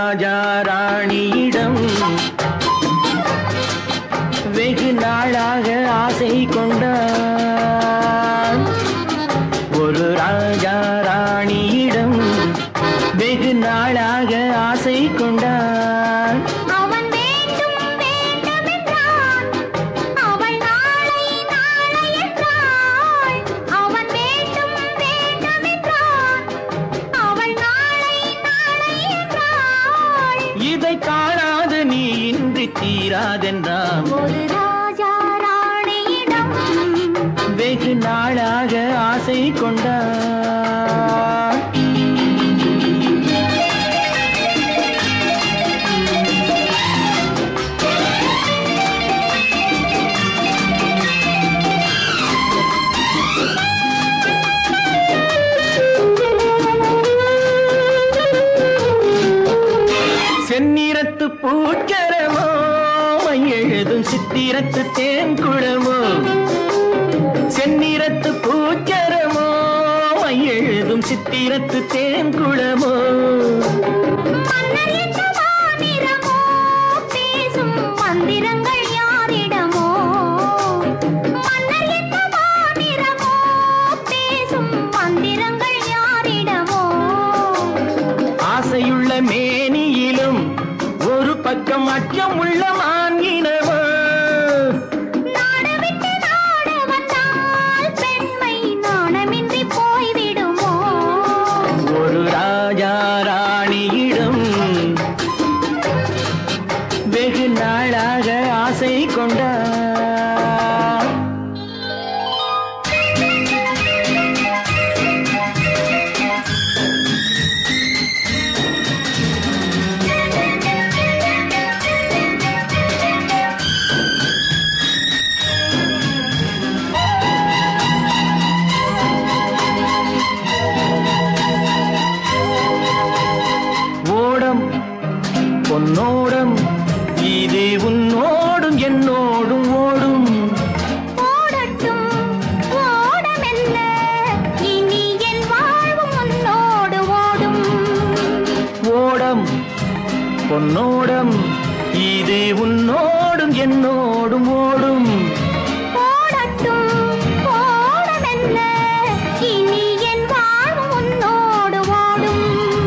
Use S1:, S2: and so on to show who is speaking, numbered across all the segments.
S1: ராஜா ராணியிடம் வெகு நாளாக ஆசை கொண்டான் ஒரு ராஜா ராணியிடம் வெகு நாளாக ஆசை கொண்டான்
S2: அவன் வேண்டும் வேண்டும் என்றான் அவள் நாளை நாளை என்றாள் அவன் வேண்டும் வேண்டும் என்றான் அவள் நாளை நாளை என்றாள்
S1: இதை காணாது நீ இன்றி தீராதென்றான்
S2: ஒரு ராஜா ராணியிடம்
S1: வெகு நாளாக ஆசை கொண்டான் செந்நிறத்து பூச்சரமோ எழுதும் சித்திரத்து தேன்குளமோ செந்நிறத்து பூச்சரமோ எழுதும் சித்திரத்து தேன்குளமோ
S2: மன்னர் என்ற மாநிறமோ பேசும் மந்திரங்கள் யாரிடமோ மன்னர் என்ற மாநிறமோ பேசும் மந்திரங்கள் யாரிடமோ
S1: ஆசையுள்ள மேனியிலும் ஒரு பக்கம் அச்சம் உள்ள மான்கினவோ
S2: நாடு விட்டு நாடு வந்தால் பெண்மை நாணமின்றி போய்விடுமோ
S1: ஒரு ராஜா ராணியிடம் வெகு நாளாக ஆசை கொண்டான் ஓடம் பொன்னோடம் இது உன்னோடும் என்னோடும் ஓடும்
S2: ஓடட்டும் ஓடமெல்ல இனி என் வாழ்வும் உன்னோடு ஓடும்
S1: ஓடம் பொன்னோடம் இது உன்னோடும் என்னோடும் ஓடும்
S2: ஓடட்டும் ஓடமெல்ல இனி என் வாழ்வும் உன்னோடு ஓடும்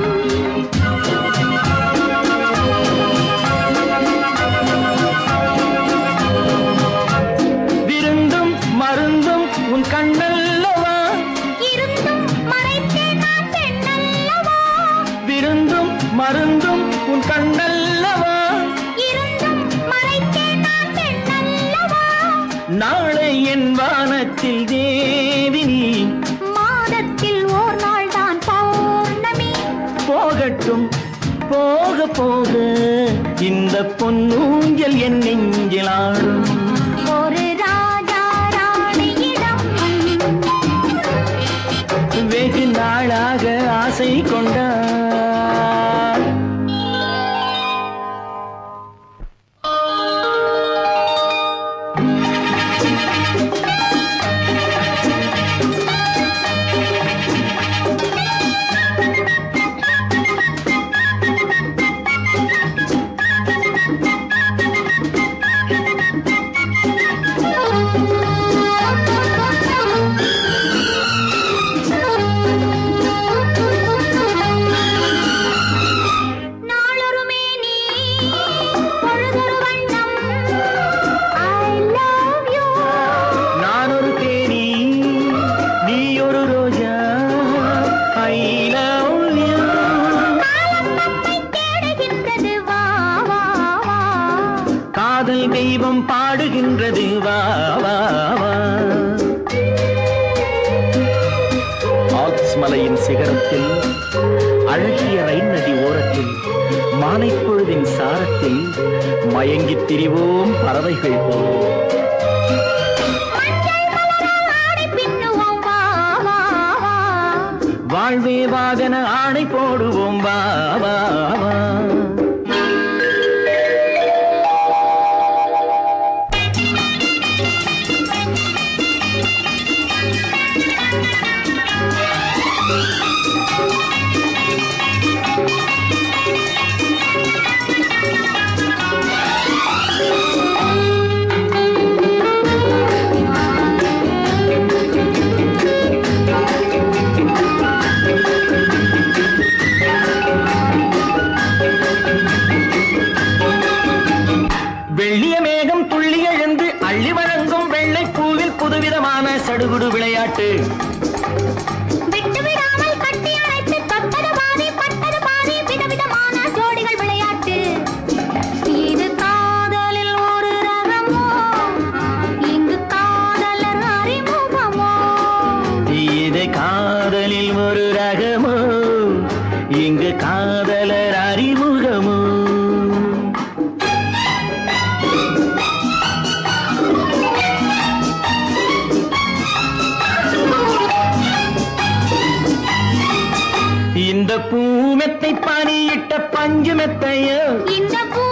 S1: விருந்தும் மருந்தும் உன் கண்ணல்லவா
S2: இருந்தும் மறைத்தேன் நான் பெண்ணல்லவா
S1: விருந்தும் மருந்தும் உன் கண்ணல்லவா
S2: இருந்தும் மறைத்தேன் நான் பெண்ணல்லவா
S1: நாளை என் வானத்தில் தேவினி
S2: மாதத்தில் ஓர் நாள் தான் பௌர்ணமி
S1: போகட்டும் போக போக இந்த பொன்னூஞ்சல் என் நெஞ்சில் ஆடும்
S2: ஒரு ராஜா ராணியிடம்
S1: வெகு நாளாக ஆசை கொண்டார்
S2: நாளொரு மேனி பொழுதொரு வண்ணம் ஐ லவ் யூ
S1: நான் ஒரு தேனி நீ ஒரு ரோஜா ஐ லவ் யூ
S2: காலம் நம்மை தேடுகின்றது வா வா வா
S1: காதல் தெய்வம் பாடுகின்றது வா வா வா ஆல்ப்ஸ் மலையின் சிகரத்தில் அழகிய ரைன் நதி ஓரத்தில் மாலைப் பொழுதின் சாரத்தில் மயங்கித் திரிவோம் பறவைகள் போல்
S2: மஞ்சள் மலரால் ஆடை பின்னுவோம் வா வா வா
S1: வாழ்வே வாகன ஆணை போடுவோம் வா வா வா விதவிதமான சடுகுடு விளையாட்டு
S2: விட்டு விடாமல் கட்டி அணைத்து தொட்டது பாதி பட்டது பாதி விதவிதமான ஜோடிகள் விளையாட்டு இது காதலில் ஒரு ரகமோ இங்கு காதலர் அறிமுகமோ
S1: இது காதலில் ஒரு ரகமோ இங்கு காதலர் அறிமுகமோ இந்த பூமெத்தை பனியிட்ட பஞ்சு மெத்தையோ
S2: இந்த பூ